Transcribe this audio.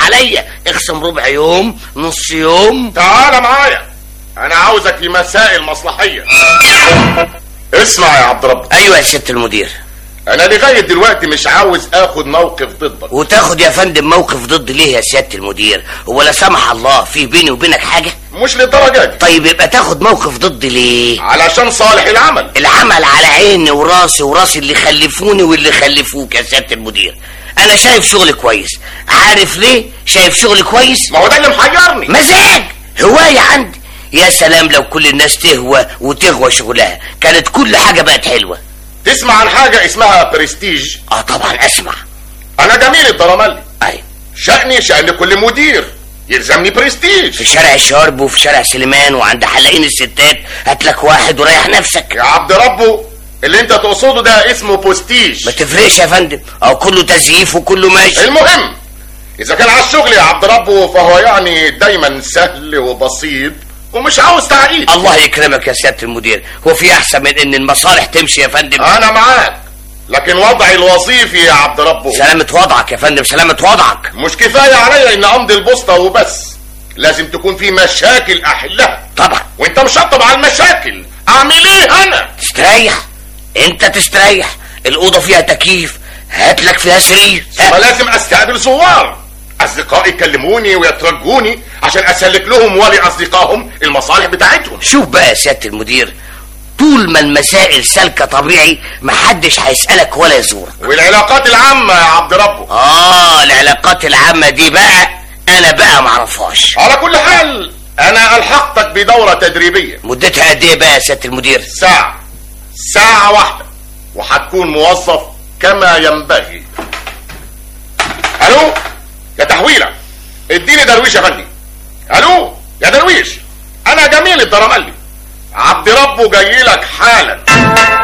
عليا اخصم ربع يوم نص يوم تعال معايا انا عاوزك في مسائل مصلحيه اسمع يا عبد رب ايوه يا سياده المدير انا لغايه دلوقتي مش عاوز اخد موقف ضدك وتاخد يا فندم موقف ضد ليه يا سياده المدير هو لا سمح الله في بيني وبينك حاجه مش للدرجه دي طيب يبقى تاخد موقف ضد ليه علشان صالح العمل العمل على عيني وراسي وراسي اللي خلفوني واللي خلفوك يا سياده المدير انا شايف شغل كويس عارف ليه شايف شغل كويس ما هو ده اللي محيرني مزاج هوايه عندي يا سلام لو كل الناس تهوى وتغوى شغلها كانت كل حاجه بقت حلوه تسمع عن حاجه اسمها برستيج اه طبعا اسمع انا جميل الدرملي ايوه شأني شأن كل مدير يلزمني برستيج في شارع الشرب وفي شارع سليمان وعند حلاقين الستات هات لك واحد وريح نفسك يا عبد ربه اللي انت تقصده ده اسمه بوستيج ما تفرقش يا فندم او كله تزييف وكله ماشي المهم اذا كان على الشغل يا عبد ربه فهو يعني دايما سهل وبسيط ومش عاوز تعقيد الله يكرمك يا سياده المدير هو في احسن من ان المصالح تمشي يا فندم انا معاك لكن وضعي الوظيفي يا عبد ربه سلامة وضعك يا فندم سلامة وضعك مش كفايه عليا ان امضي البوسطه وبس لازم تكون في مشاكل احلها طبعا وانت مشطب على المشاكل اعمل ايه انا تستريح انت تستريح الاوضه فيها تكييف هات لك فيها سرير ما لازم استقبل زوار اصدقائي يكلموني ويترجوني عشان اسلك لهم ولاصدقائهم المصالح بتاعتهم شوف بقى يا سياده المدير طول ما المسائل سالكه طبيعي محدش هيسالك ولا يزورك والعلاقات العامه يا عبد ربه اه العلاقات العامه دي بقى انا بقى معرفهاش على كل حال انا الحقتك بدوره تدريبيه مدتها قد ايه بقى يا سياده المدير ساعه ساعه واحده وهتكون موظف كما ينبغي الو يا تحويله اديني درويش يا فندي الو يا درويش انا جميل الدرملي عبد ربه جاي لك حالا